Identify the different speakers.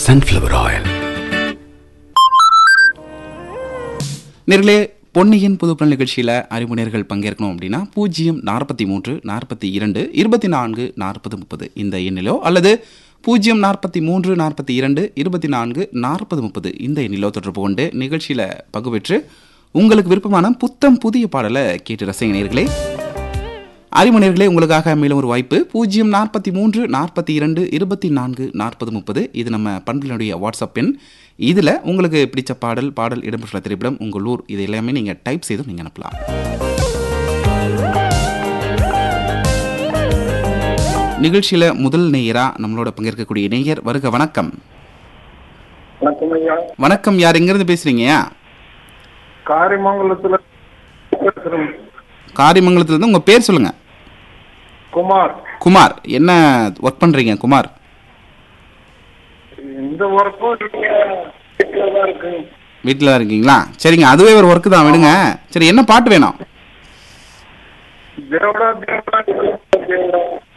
Speaker 1: sunflower oil.
Speaker 2: நேர்களே பொன்னியின் புதுப்பல் நிகழ்ச்சியில் அறிமுனையர்கள் பங்கேற்கணும் அப்படின்னா பூஜ்ஜியம் நாற்பத்தி மூன்று நாற்பத்தி இரண்டு இருபத்தி நான்கு நாற்பது முப்பது இந்த எண்ணிலோ அல்லது பூஜ்ஜியம் நாற்பத்தி மூன்று நாற்பத்தி இரண்டு இருபத்தி நான்கு நாற்பது முப்பது இந்த எண்ணிலோ தொடர்பு கொண்டு நிகழ்ச்சியில் பங்கு பெற்று உங்களுக்கு விருப்பமான புத்தம் புதிய பாடலை கேட்டு ரசிங்க நேர்களே அறிமுனையர்களே உங்களுக்காக மேலும் ஒரு வாய்ப்பு பூஜ்ஜியம் நாற்பத்தி மூன்று நாற்பத்தி இரண்டு இருபத்தி நான்கு நாற்பது முப்பது இது நம்ம பண்பினுடைய வாட்ஸ்அப் எண் இதில் உங்களுக்கு பிடிச்ச பாடல் பாடல் இடம்பெற்றுள்ள திரைப்படம் உங்கள் ஊர் இது எல்லாமே நீங்கள் டைப் செய்து நீங்கள் அனுப்பலாம் நிகழ்ச்சியில் முதல் நேயரா நம்மளோட பங்கேற்கக்கூடிய நேயர் வருக வணக்கம்
Speaker 3: வணக்கம் ஐயா
Speaker 2: வணக்கம் யார் எங்கேருந்து பேசுறீங்க
Speaker 3: காரிமங்கலத்துல பேசுறேன்
Speaker 2: காரிமங்கலத்துலேருந்து உங்கள் பேர் சொல்லுங்க
Speaker 3: குமார்
Speaker 2: குமார் என்ன ஒர்க் பண்ணுறீங்க குமார்
Speaker 3: இந்த ஒர்க்கும் வீட்டில் தான் இருக்கு
Speaker 2: வீட்டில் தான் இருக்கீங்களா சரிங்க அதுவே ஒரு ஒர்க்கு தான் விடுங்க சரி என்ன பாட்டு வேணும்
Speaker 3: தேவடா தேவடா தேவடா